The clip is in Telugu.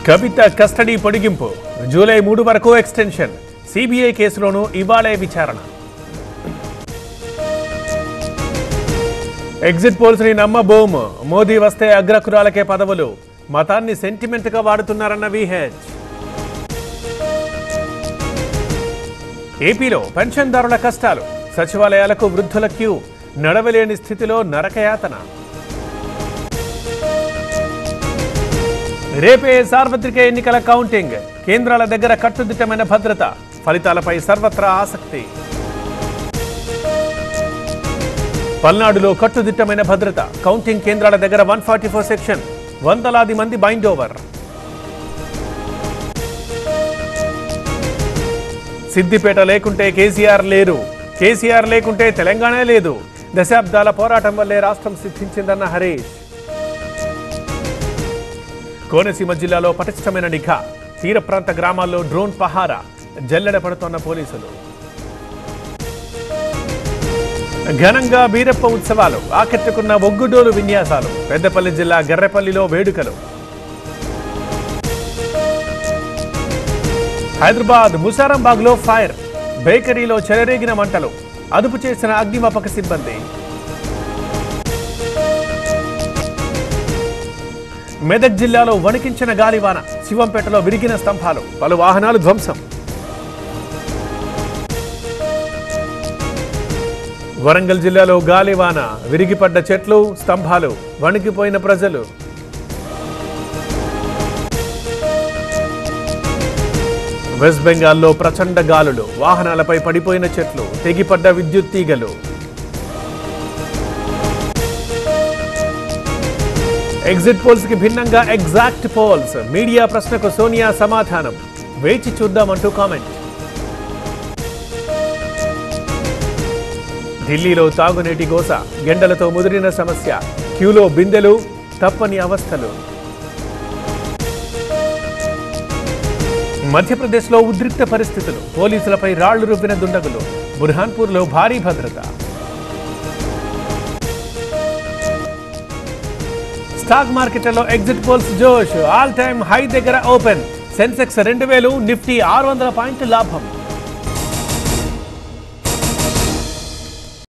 కవిత కస్టడీ పొడిగింపు జూలై మూడు వరకు ఎక్స్టెన్షన్ సిబిఐ కేసులోనూ ఇవాళే విచారణ ఎగ్జిట్ పోల్స్ ని నమ్మబోమ్ మోదీ వస్తే అగ్రకురాలకే పదవులు మతాన్ని సెంటిమెంట్ గా వాడుతున్నారన్న విహెచ్ ఏపీలో పెన్షన్దారుల కష్టాలు సచివాలయాలకు వృద్ధుల క్యూ నడవలేని స్థితిలో నరకయాతన రేపే సార్వత్రిక ఎన్నికల కౌంటింగ్ కేంద్రాల దగ్గర కట్టుదిట్టమైన భద్రత ఫలితాలపై సర్వత్రా ఆసక్తి పల్నాడులో కట్టుదిట్టమైన భద్రత కౌంటింగ్ కేంద్రాల దగ్గర వన్ ఫార్టీ ఫోర్ సెక్షన్ వందలాది మంది బైండ్ ఓవర్ సిద్దిపేట లేకుంటే కేసీఆర్ లేరు కేసీఆర్ లేకుంటే తెలంగాణ లేదు దశాబ్దాల పోరాటం వల్లే రాష్ట్రం సిద్ధించిందన్న హరీష్ కోనసీమ జిల్లాలో పటిష్టమైన నిఘా తీర ప్రాంత గ్రామాల్లో డ్రోన్ పహారా జల్లెడ పడుతోన్న పోలీసులు ఘనంగా బీరప్ప ఉత్సవాలు ఆకట్టుకున్న ఒగ్గుడోలు విన్యాసాలు పెద్దపల్లి జిల్లా గర్రెపల్లిలో వేడుకలు హైదరాబాద్ ముసారంబాగ్లో ఫైర్ బేకరీలో చెలరేగిన మంటలు అదుపు చేసిన అగ్నిమాపక సిబ్బంది మెదక్ జిల్లాలో వణికించిన గాలివాన శివంపేటలో విరిగిన స్తంభాలు పలు వాహనాలు ధ్వంసం వరంగల్ జిల్లాలో గాలివాన విరిగిపడ్డ చెట్లు స్తంభాలు వణికిపోయిన ప్రజలు వెస్ట్ బెంగాల్లో ప్రచండ గాలులు వాహనాలపై పడిపోయిన చెట్లు తెగిపడ్డ విద్యుత్ తీగలు ఎగ్జిట్ పోల్స్ కి భిన్నంగా ఎగ్జాక్ట్ పోల్స్ మీడియా ప్రశ్నకు సోనియా సమాధానం వేచి చూద్దామంటూ కామెంట్ ఢిల్లీలో తాగునీటి గోస ఎండలతో ముదిరిన సమస్య క్యూలో బిందెలు తప్పని అవస్థలు మధ్యప్రదేశ్లో ఉద్రిక్త పరిస్థితులు పోలీసులపై రాళ్లు రువ్విన దుండగులు బుర్హాన్పూర్లో భారీ భద్రత స్టాక్ మార్కెట్లలో ఎగ్జిట్ పోల్స్ జోష్ ఆల్ టైమ్ హై దగ్గర ఓపెన్ సెన్సెక్స్ రెండు వేలు నిఫ్టీ ఆరు వందల పాయింట్ లాభం